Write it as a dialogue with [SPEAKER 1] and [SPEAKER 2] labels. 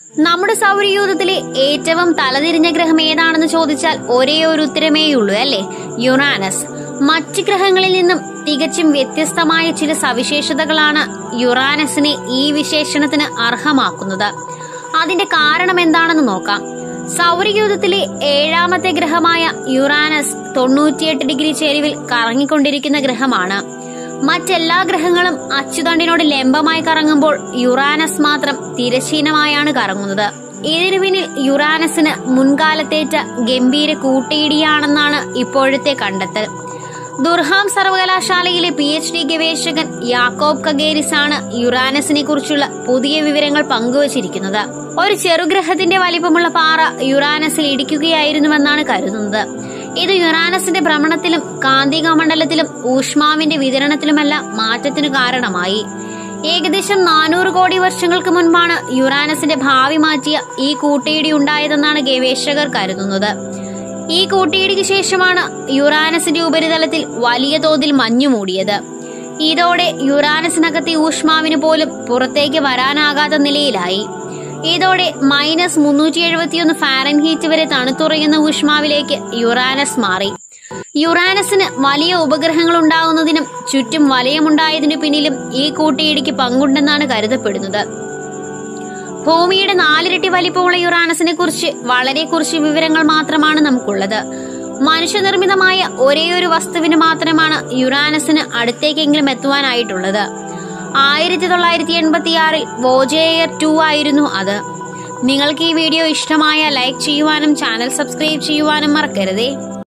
[SPEAKER 1] നമ്മുടെ സൗരയൂഥത്തിലെ ഏറ്റവും തലതിരിഞ്ഞ ഗ്രഹം ഏതാണെന്ന് ചോദിച്ചാൽ ഒരേ ഒരു ഉത്തരമേയുള്ളൂ അല്ലേ യുറാനസ് മറ്റ് ഗ്രഹങ്ങളിൽ നിന്നും തികച്ചും വ്യത്യസ്തമായ ചില സവിശേഷതകളാണ് യുറാനസിനെ ഈ വിശേഷണത്തിന് അർഹമാക്കുന്നത് അതിന്റെ കാരണം എന്താണെന്ന് നോക്കാം സൗരയൂഥത്തിലെ ഏഴാമത്തെ ഗ്രഹമായ യുറാനസ് തൊണ്ണൂറ്റിയെട്ട് ഡിഗ്രി ചെരിവിൽ കറങ്ങിക്കൊണ്ടിരിക്കുന്ന ഗ്രഹമാണ് മറ്റെല്ലാ ഗ്രഹങ്ങളും അച്ചുതണ്ടിനോട് ലംബമായി കറങ്ങുമ്പോൾ യുറാനസ് മാത്രം തിരശ്ചീനമായാണ് കറങ്ങുന്നത് ഇതിനു പിന്നിൽ യുറാനസിന് മുൻകാലത്തേറ്റ ഗംഭീര കൂട്ടിയിടിയാണെന്നാണ് ഇപ്പോഴത്തെ കണ്ടെത്തൽ ദുർഹാം സർവകലാശാലയിലെ പി എച്ച് ഡി ഗവേഷകൻ യാക്കോബ് കഗേരിസ് ആണ് യുറാനസിനെ കുറിച്ചുള്ള പുതിയ വിവരങ്ങൾ പങ്കുവച്ചിരിക്കുന്നത് ഒരു ചെറുഗ്രഹത്തിന്റെ വലിപ്പമുള്ള പാറ യുറാനസിൽ ഇടിക്കുകയായിരുന്നുവെന്നാണ് കരുതുന്നത് ഇത് യുറാനസിന്റെ ഭ്രമണത്തിലും കാന്തിക മണ്ഡലത്തിലും ഊഷ്മാവിന്റെ വിതരണത്തിലുമെല്ലാം മാറ്റത്തിനു കാരണമായി ഏകദേശം നാനൂറ് കോടി വർഷങ്ങൾക്ക് മുൻപാണ് യുറാനസിന്റെ ഭാവി മാറ്റിയ ഈ കൂട്ടിയിടി ഉണ്ടായതെന്നാണ് ഗവേഷകർ കരുതുന്നത് ഈ കൂട്ടിയിടിക്ക് ശേഷമാണ് യുറാനസിന്റെ ഉപരിതലത്തിൽ വലിയ തോതിൽ മഞ്ഞു മൂടിയത് ഇതോടെ യുറാനസിനകത്തെ ഊഷ്മാവിന് പോലും പുറത്തേക്ക് വരാനാകാത്ത നിലയിലായി ഇതോടെ മൈനസ് മുന്നൂറ്റി എഴുപത്തിയൊന്ന് ഫാരൻഹീറ്റ് വരെ തണുത്തുറയുന്ന ഊഷ്മാവിലേക്ക് യുറാനസ് മാറി യുറാനസിന് വലിയ ഉപഗ്രഹങ്ങൾ ഉണ്ടാകുന്നതിനും ചുറ്റും വലയമുണ്ടായതിനു പിന്നിലും ഈ കൂട്ടിയിടിക്ക് പങ്കുണ്ടെന്നാണ് കരുതപ്പെടുന്നത് ഭൂമിയുടെ നാലിരട്ടി വലിപ്പമുള്ള യുറാനസിനെ കുറിച്ച് വളരെ കുറച്ച് വിവരങ്ങൾ മാത്രമാണ് നമുക്കുള്ളത് മനുഷ്യനിർമ്മിതമായ ഒരേയൊരു വസ്തുവിന് മാത്രമാണ് യുറാനസിന് അടുത്തേക്കെങ്കിലും എത്തുവാനായിട്ടുള്ളത് ആയിരത്തി തൊള്ളായിരത്തി എൺപത്തിയാറിൽ വോജേയർ ടു ആയിരുന്നു അത് നിങ്ങൾക്ക് ഈ വീഡിയോ ഇഷ്ടമായ ലൈക്ക് ചെയ്യുവാനും ചാനൽ സബ്സ്ക്രൈബ് ചെയ്യുവാനും മറക്കരുതേ